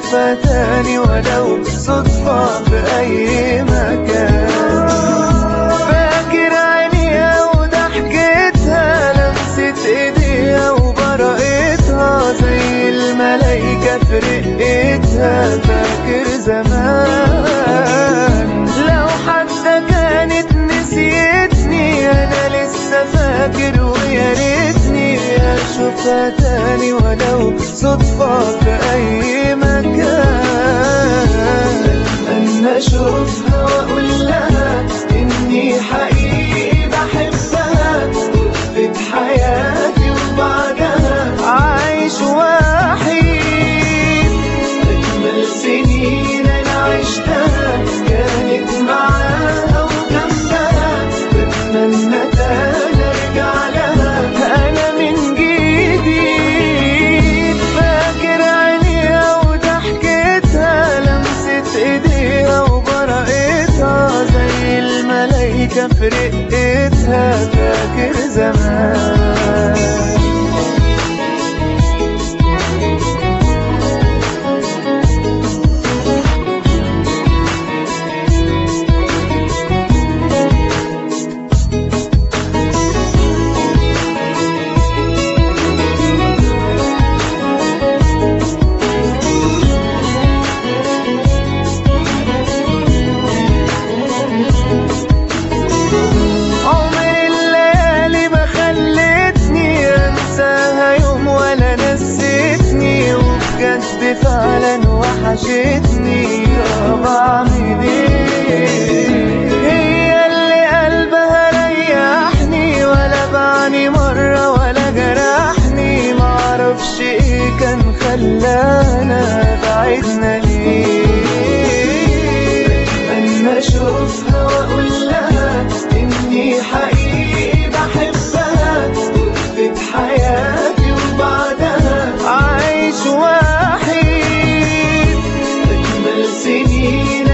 اشوفها تاني ولو صدفة في اي مكان فاكر عينيها وضحكتها لمسة ايديها وبرقتها زي الملايكة في رقتها فاكر زمان لو حتى كانت نسيتني انا لسه فاكر ويا ريتني اشوفها تاني ولو صدفة في اي مكان اتمنى اشوفها واقول لها اني حقيقي بحبها وقفت حياتي وبعدها عايش وحيد اجمل سنين انا عشتها كانت معاها وجنبها بتمنى تاني ارجع لها انا من جديد فاكر عينيها وضحكتها لمسة ايديها وبرقتها زي الملايكة في رقتها فاكر زمان عمر الليالي ما خلتني انساها يوم ولا نسيتني وبجد فعلا وحشتني طب اعمل ايه هي اللي قلبها ريحني ولا بعني مرة ولا جرحني معرفش ايه كان خلانا بعدنا ليه اتمنى اشوفها واقول لها اني حقيقي بحبها وقفت حياتي وبعدها عايش وحيد اجمل سنين